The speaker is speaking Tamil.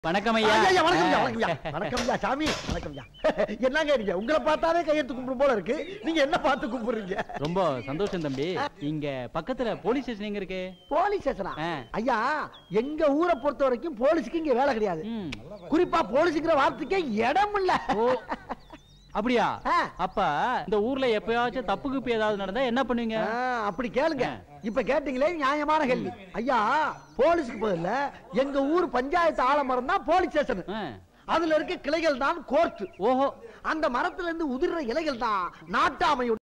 வணக்கம் ஐயா ஐயா, ஐயா, வணக்கம் ஐயா, வணக்கம் ஐயா. வணக்கம் ஐயா, சாமி வணக்கம் ஐயா. என்னங்க நீங்க உங்களை பார்த்தாலே கையெழுத்து கும்பிடும் போல இருக்கு நீங்க என்ன பார்த்து கும்பிடுறீங்க ரொம்ப சந்தோஷம் தம்பி இங்க பக்கத்துல போலீஸ் ஸ்டேஷன் எங்க இருக்கு போலீஸ் ஸ்டேஷனா ஆ. ஐயா எங்க ஊரை பொறுத்த வரைக்கும் போலீஸுக்கு இங்க வேலை கிடையாது ம். குறிப்பா போலீஸுங்கிற வார்த்தைக்கே இடம் இல்ல ஓ அப்படியா ஆ. அப்ப இந்த ஊர்ல எப்பயாச்சும் தப்பு கிப்பு ஏதாவது நடந்தா என்ன பண்ணுவீங்க ஆ, அப்படி கேளுங்க இப்ப கேட்டீங்களே நியாயமான கேள்வி ஐயா போலீஸ்க்கு பதில்ல எங்க ஊர் பஞ்சாயத்து ஆலமரம் தான் போலீஸ் ஸ்டேஷன் ஆ. அதுல இருக்க கிளைகள் தான் கோர்ட் ஓஹோ அந்த மரத்துல இருந்து உதிர்ற இலைகள் தான் நாட்டாமையுடைய